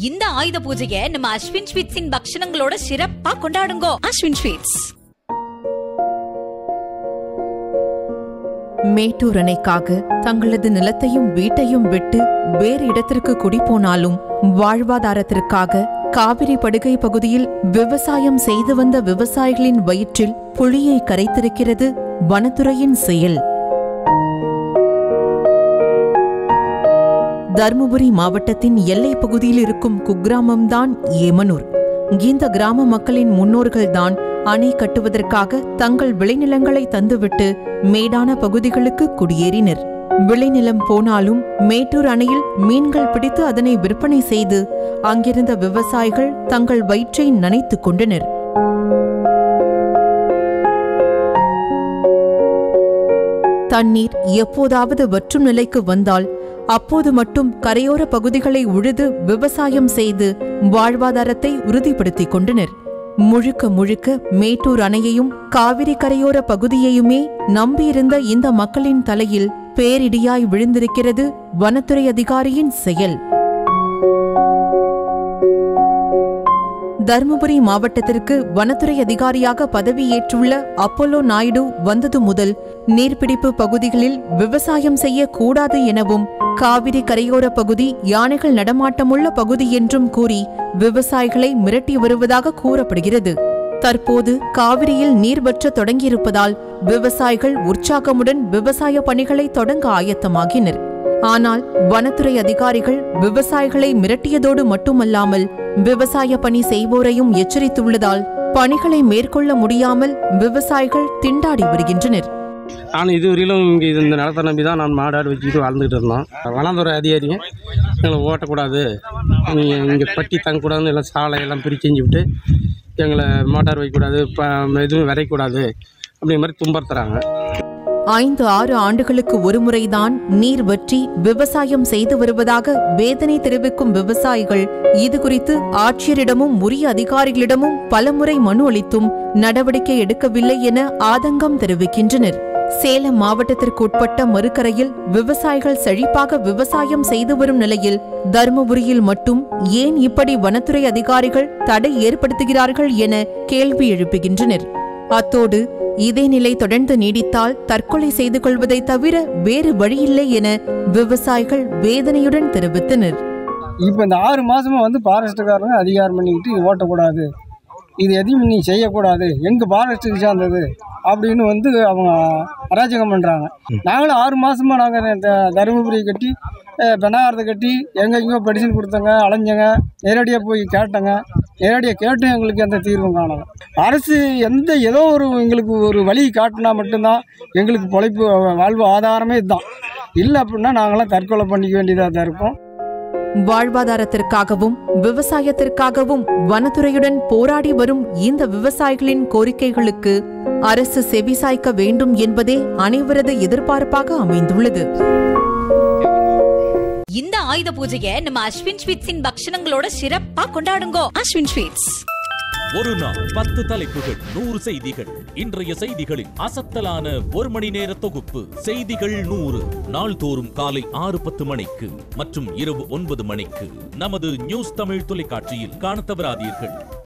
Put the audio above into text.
இந்த ஆயுத பூஜையை நம்ம அஸ்வின் ஸ்வீட்ஸின் பக்ஷணங்களோட சிறப்பா கொண்டாடுங்கோ அஸ்வின் ஸ்வீட்ஸ் மேட்டூர் அணைக்காக தங்களது நிலத்தையும் வீட்டையும் விட்டு வேறு இடத்திற்கு குடிபோனாலும் வாழ்வாதாரத்திற்காக காவிரி படுகை பகுதியில் விவசாயம் செய்து வந்த விவசாயிகளின் வயிற்றில் புளியை கரைத்திருக்கிறது வனத்துறையின் செயல் தருமபுரி மாவட்டத்தின் எல்லைப் பகுதியில் இருக்கும் குக்கிராமம்தான் ஏமனூர் இந்த கிராம மக்களின் முன்னோர்கள்தான் அணை கட்டுவதற்காக தங்கள் விளைநிலங்களை தந்துவிட்டு மேடான பகுதிகளுக்கு குடியேறினர் விளைநிலம் போனாலும் மேட்டூர் அணையில் மீன்கள் பிடித்து அதனை விற்பனை செய்து அங்கிருந்த விவசாயிகள் தங்கள் வயிற்றை நனைத்துக் கொண்டனர் தண்ணீர் எப்போதாவது வற்றும் நிலைக்கு வந்தால் அப்போது மட்டும் கரையோர பகுதிகளை உழுது விவசாயம் செய்து வாழ்வாதாரத்தை உறுதிப்படுத்திக் கொண்டனர் முழுக்க முழுக்க மேட்டூர் அணையையும் காவிரி கரையோர பகுதியையுமே நம்பியிருந்த இந்த மக்களின் தலையில் பேரிடியாய் விழுந்திருக்கிறது வனத்துறை அதிகாரியின் செயல் தருமபுரி மாவட்டத்திற்கு வனத்துறை அதிகாரியாக பதவியேற்றுள்ள அப்போலோ நாயுடு வந்தது முதல் நீர்பிடிப்பு பகுதிகளில் விவசாயம் செய்யக்கூடாது எனவும் காவிரி கரையோர பகுதி யானைகள் நடமாட்டமுள்ள பகுதி என்றும் கூறி விவசாயிகளை மிரட்டி வருவதாக கூறப்படுகிறது தற்போது காவிரியில் நீர் வற்ற தொடங்கியிருப்பதால் விவசாயிகள் உற்சாகமுடன் விவசாய பணிகளை தொடங்க ஆயத்தமாகினர் ஆனால் வனத்துறை அதிகாரிகள் விவசாயிகளை மிரட்டியதோடு மட்டுமல்லாமல் விவசாய பணி செய்வோரையும் எச்சரித்துள்ளதால் பணிகளை மேற்கொள்ள முடியாமல் விவசாயிகள் திண்டாடி வருகின்றனர் நான் இதுவரையிலும் இங்கே இந்த நிலத்தை நம்பி தான் நான் மாடாடு வச்சுக்கிட்டு வாழ்ந்துக்கிட்டு இருந்தோம் வனத்துறை அதிகாரிங்க எங்களை ஓட்டக்கூடாது நீங்கள் இங்கே பட்டி தங்கக்கூடாதுன்னு எல்லாம் சாலை எல்லாம் பிரித்து செஞ்சு விட்டு எங்களை மோட்டார் வைக்கக்கூடாது இப்போ எதுவும் விதைக்கக்கூடாது அப்படிங்கிற மாதிரி துன்புறுத்துறாங்க ஐந்து ஆறு ஆண்டுகளுக்கு ஒருமுறைதான் நீர் வற்றி விவசாயம் செய்து வருவதாக வேதனை தெரிவிக்கும் விவசாயிகள் இதுகுறித்து ஆட்சியரிடமும் உரிய அதிகாரிகளிடமும் பலமுறை மனு அளித்தும் நடவடிக்கை எடுக்கவில்லை என ஆதங்கம் தெரிவிக்கின்றனர் சேலம் மாவட்டத்திற்கு உட்பட்ட மறுக்கரையில் விவசாயிகள் செழிப்பாக விவசாயம் செய்து வரும் நிலையில் தருமபுரியில் மட்டும் ஏன் இப்படி வனத்துறை அதிகாரிகள் தடை ஏற்படுத்துகிறார்கள் என கேள்வி எழுப்புகின்றனர் அத்தோடு இதே நிலை தொடர்ந்து நீடித்தால் தற்கொலை செய்து கொள்வதை தவிர வேறு வழியில்லை என விவசாயிகள் வேதனையுடன் தெரிவித்தனர் இப்போ இந்த ஆறு மாசமா வந்து ஃபாரஸ்ட்டுக்காரங்க அதிகாரம் பண்ணிக்கிட்டு இது ஓட்டக்கூடாது இது எதையும் நீ செய்யக்கூடாது எங்கள் ஃபாரஸ்ட்டுக்கு சார்ந்தது அப்படின்னு வந்து அவங்க அராஜகம் பண்ணுறாங்க நாங்களும் ஆறு மாசமா நாங்கள் இந்த தருமபுரி கட்டி அஹ், பெண்ணாரத்தை கட்டி எங்கெங்கோ படிச்சுன்னு கொடுத்தங்க அலைஞ்சங்க நேரடியாக போய் கேட்டங்க நேரடியாக கேட்டும் எங்களுக்கு எந்த தீர்வும் காணல அரசு எந்த ஏதோ ஒரு எங்களுக்கு ஒரு வழி காட்டினா மட்டும்தான் எங்களுக்கு பொழைப்பு வாழ்வு ஆதாரமே இதுதான் இல்லை அப்படின்னா நாங்களாம் தற்கொலை பண்ணிக்க வேண்டியதாக தான் இருப்போம் வாழ்வாதாரத்திற்காகவும் விவசாயத்திற்காகவும் வனத்துறையுடன் போராடி வரும் இந்த விவசாயிகளின் கோரிக்கைகளுக்கு அரசு செவிசாய்க்க வேண்டும் என்பதே அனைவரது எதிர்பார்ப்பாக அமைந்துள்ளது இந்த ஆயுத பூஜையை நம்ம அஸ்வின் ஸ்வீட்ஸின் பக்ஷணங்களோட சிறப்பா கொண்டாடுங்கோ அஸ்வின் ஸ்வீட்ஸ் ஒரு நாள் பத்து தலைப்புகள் நூறு செய்திகள் இன்றைய செய்திகளின் அசத்தலான ஒரு மணி நேர தொகுப்பு செய்திகள் நூறு நாள்தோறும் காலை ஆறு பத்து மணிக்கு மற்றும் இரவு ஒன்பது மணிக்கு நமது நியூஸ் தமிழ் தொலைக்காட்சியில் காணத் தவறாதீர்கள்